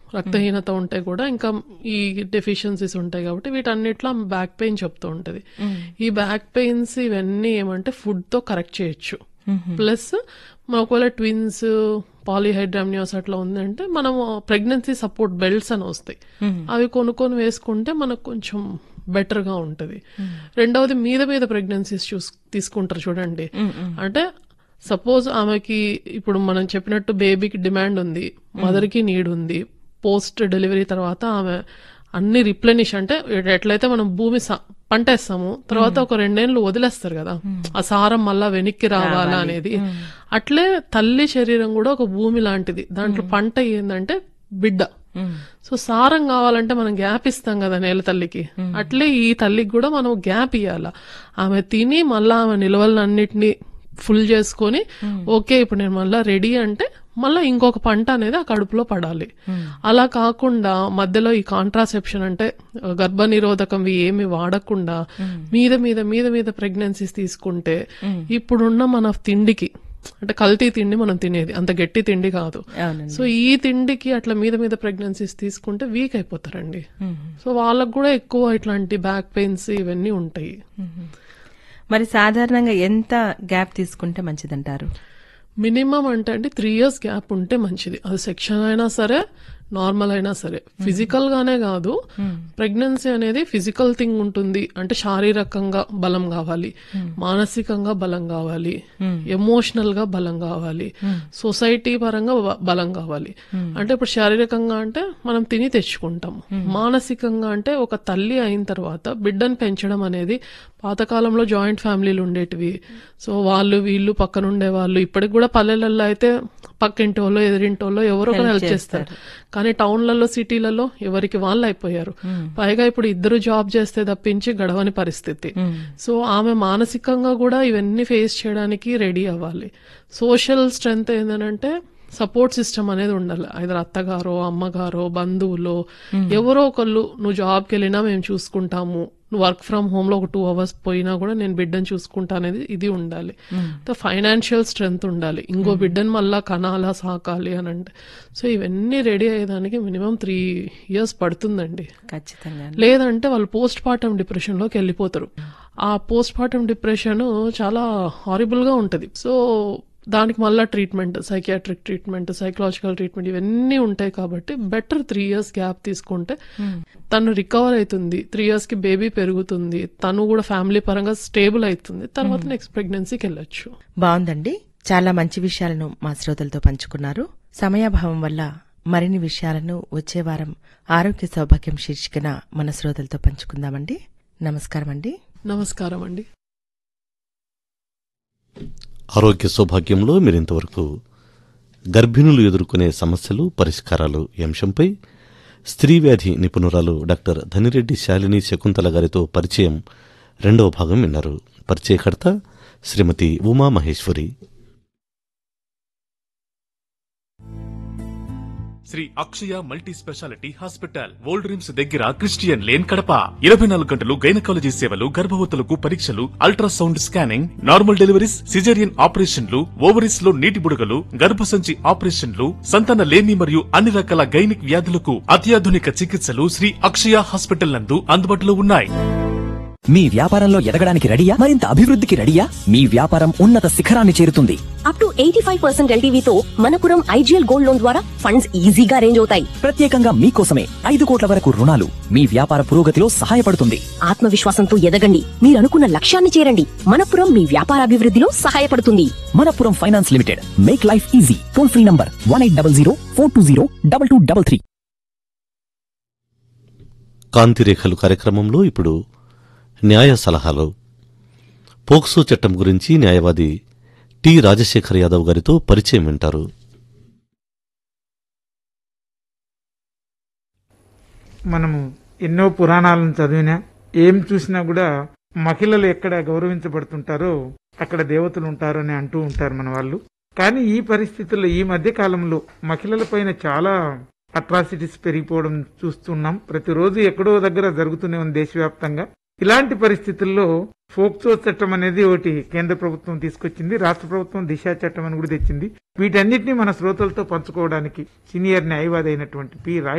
రక్తహీనత ఉంటే కూడా ఇంకా ఈ డెఫిషియన్సీస్ ఉంటాయి కాబట్టి వీటన్నిట్లో బ్యాక్ పెయిన్ చెప్తూ ఉంటది ఈ బ్యాక్ పెయిన్స్ ఇవన్నీ ఏమంటే ఫుడ్ తో కరెక్ట్ చేయొచ్చు ప్లస్ మన ఒకవేళ ట్విన్స్ పాలిహైడ్రామ్నియాస్ అట్లా ఉందంటే మనం ప్రెగ్నెన్సీ సపోర్ట్ బెల్ట్స్ అని వస్తాయి అవి కొనుక్కొని వేసుకుంటే మనకు కొంచెం బెటర్ గా ఉంటది రెండవది మీద మీద ప్రెగ్నెన్సీస్ చూస్ తీసుకుంటారు చూడండి అంటే సపోజ్ ఆమెకి ఇప్పుడు మనం చెప్పినట్టు బేబీకి డిమాండ్ ఉంది మదర్ కి నీడ్ ఉంది పోస్ట్ డెలివరీ తర్వాత ఆమె అన్ని రిప్లెనిష్ అంటే ఎట్లయితే మనం భూమి సా- పంట వేస్తాము తర్వాత ఒక రెండేళ్ళు వదిలేస్తారు కదా ఆ సారం మళ్ళా వెనక్కి రావాలా అనేది అట్లే తల్లి శరీరం కూడా ఒక భూమి లాంటిది దాంట్లో పంట ఏంటంటే బిడ్డ సో సారం కావాలంటే మనం గ్యాప్ ఇస్తాం కదా నేల తల్లికి అట్లే ఈ తల్లికి కూడా మనం గ్యాప్ ఇవ్వాల ఆమె తిని మళ్ళా ఆమె నిల్వలన్నిటినీ ఫుల్ చేసుకొని ఓకే ఇప్పుడు నేను మళ్ళా రెడీ అంటే మళ్ళీ ఇంకొక పంట అనేది ఆ కడుపులో పడాలి అలా కాకుండా మధ్యలో ఈ కాంట్రాసెప్షన్ అంటే గర్భ నిరోధకం ఏమి వాడకుండా మీద మీద మీద మీద ప్రెగ్నెన్సీస్ తీసుకుంటే ఇప్పుడున్న మన తిండికి అంటే కల్తీ తిండి మనం తినేది అంత గట్టి తిండి కాదు అవునండి సో ఈ తిండికి అట్లా మీద మీద ప్రెగ్నెన్సీస్ తీసుకుంటే వీక్ అయిపోతారండి సో వాళ్ళకు కూడా ఎక్కువ ఇట్లాంటి బ్యాక్ పెయిన్స్ ఇవన్నీ ఉంటాయి మరి సాధారణంగా ఎంత గ్యాప్ తీసుకుంటే మంచిదంటారు మినిమం అంటే అంటే త్రీ ఇయర్స్ గ్యాప్ ఉంటే మంచిది అది సెక్షన్ అయినా సరే నార్మల్ అయినా సరే ఫిజికల్ గానే కాదు ప్రెగ్నెన్సీ అనేది ఫిజికల్ థింగ్ ఉంటుంది అంటే శారీరకంగా బలం కావాలి మానసికంగా బలం కావాలి ఎమోషనల్ గా బలం కావాలి సొసైటీ పరంగా బ- బలం కావాలి అంటే ఇప్పుడు శారీరకంగా అంటే మనం తిని తెచ్చుకుంటాం మానసికంగా అంటే ఒక తల్లి అయిన తర్వాత బిడ్డను పెంచడం అనేది పాతకాలంలో జాయింట్ ఫ్యామిలీలు ఉండేటివి సో వాళ్ళు వీళ్ళు పక్కన ఉండే వాళ్ళు ఇప్పటికి కూడా పల్లెలలో అయితే పక్కింటి వాళ్ళు ఎదిరింటి వాళ్ళు ఎవరో ఒకరు హెల్ప్ చేస్తారు కానీ టౌన్లలో సిటీలలో ఎవరికి వాళ్ళు అయిపోయారు పైగా ఇప్పుడు ఇద్దరు జాబ్ చేస్తే తప్పించి గడవని పరిస్థితి సో ఆమె మానసికంగా కూడా ఇవన్నీ ఫేస్ చేయడానికి రెడీ అవ్వాలి సోషల్ స్ట్రెంగ్త్ ఏంటంటే సపోర్ట్ సిస్టమ్ అనేది ఉండాలి ఐదర్ అత్తగారో అమ్మగారో బంధువులో ఎవరో ఒకళ్ళు నువ్వు జాబ్కి వెళ్ళినా మేము చూసుకుంటాము నువ్వు వర్క్ ఫ్రమ్ హోమ్ లో ఒక టూ అవర్స్ పోయినా కూడా నేను బిడ్డను చూసుకుంటా అనేది ఇది ఉండాలి ఫైనాన్షియల్ స్ట్రెంగ్త్ ఉండాలి ఇంకో బిడ్డను మళ్ళా కనాలా సాకాలి అని అంటే సో ఇవన్నీ రెడీ అయ్యేదానికి మినిమం త్రీ ఇయర్స్ పడుతుందండి ఖచ్చితంగా లేదంటే వాళ్ళు పోస్ట్ పార్టమ్ డిప్రెషన్ లోకి వెళ్ళిపోతారు ఆ పోస్ట్ పార్టమ్ డిప్రెషన్ చాలా హారిబుల్ గా ఉంటది సో దానికి మళ్ళా treatment psychiatric treatment psychological treatment ఇవన్నీ ఉంటాయి కాబట్టి బెటర్ త్రీ ఇయర్స్ గ్యాప్ తీసుకుంటే తను రికవర్ అవుతుంది త్రీ ఇయర్స్ కి బేబీ పెరుగుతుంది తను కూడా ఫ్యామిలీ పరంగా స్టేబుల్ అవుతుంది తర్వాత నెక్స్ట్ ప్రెగ్నెన్సీకి వెళ్ళొచ్చు బాగుందండి చాలా మంచి విషయాలను మా శ్రోతలతో పంచుకున్నారు సమయాభావం వల్ల మరిన్ని విషయాలను వచ్చే వారం ఆరోగ్య సౌభాగ్యం శీర్షికన మన శ్రోతలతో పంచుకుందామండి నమస్కారం అండి నమస్కారం అండి ఆరోగ్య సౌభాగ్యంలో మీరింతవరకు గర్భిణులు ఎదుర్కొనే సమస్యలు పరిష్కారాలు ఈ అంశంపై స్త్రీ వ్యాధి నిపుణురాలు డాక్టర్ ధనిరెడ్డి శాలిని శకుంతల గారితో పరిచయం రెండవ భాగం విన్నారు పరిచయకర్త Shrimati Uma Maheshwari Shri Akshaya multi specialty hospital old RIMS దగ్గర క్రిస్టియన్ లేన్ కడప ఇరవై నాలుగు గంటలు గైనకాలజీ సేవలు గర్భవతులకు పరీక్షలు ultrasound scanning normal deliveries caesarean ఆపరేషన్లు ఓవరీస్ లో నీటి బుడగలు గర్భసంచి ఆపరేషన్లు సంతాన లేమి మరియు అన్ని రకాల గైనిక్ వ్యాధులకు అత్యాధునిక చికిత్సలు శ్రీ అక్షయ హాస్పిటల్ నందు అందుబాటులో ఉన్నాయి మీ వ్యాపారంలో ఎదగడానికి రెడీయా మరింత అభివృద్ధికి రెడీయా మీ వ్యాపారం ఉన్నత శిఖరాన్ని చేరుతుంది up to eighty five percent ఎల్టీవీతో మనపురం ఐజీఎల్ గోల్డ్ లోన్ ద్వారా ఫండ్స్ ఈజీగా అరేంజ్ అవుతాయి ప్రత్యేకంగా మీకోసమే ఐదు కోట్ల వరకు రుణాలు మీ వ్యాపార పురోగతిలో సహాయపడుతుంది ఆత్మవిశ్వాసంతో ఎదగండి మీరు అనుకున్న లక్ష్యాన్ని చేరండి మనపురం మీ వ్యాపారాభివృద్ధిలో సహాయపడుతుంది Manappuram finance limited make life easy toll free number one eight double zero four two zero double two double three కాంతిరేఖలు కార్యక్రమంలో ఇప్పుడు న్యాయ సలహాలు పోక్సో చట్టం గురించి న్యాయవాది టి రాజశేఖర్ యాదవ్ గారితో పరిచయం వింటారు మనము ఎన్నో పురాణాలను చదివినా ఏం చూసినా కూడా మహిళలు ఎక్కడ గౌరవించబడుతుంటారో అక్కడ దేవతలు ఉంటారని అంటూ ఉంటారు మన వాళ్ళు కానీ ఈ పరిస్థితుల్లో ఈ మధ్య కాలంలో మహిళల పైన చాలా అట్రాసిటీస్ పెరిగిపోవడం చూస్తున్నాం ప్రతిరోజు ఎక్కడో దగ్గర జరుగుతూనే ఉంది దేశవ్యాప్తంగా ఇలాంటి పరిస్థితుల్లో ఫోక్సో చట్టం అనేది ఒకటి కేంద్ర ప్రభుత్వం తీసుకొచ్చింది రాష్ట్ర ప్రభుత్వం దిశా చట్టం అని కూడా తెచ్చింది వీటన్నిటిని మన శ్రోతలతో పంచుకోవడానికి సీనియర్ న్యాయవాది అయినటువంటి పి రాయ్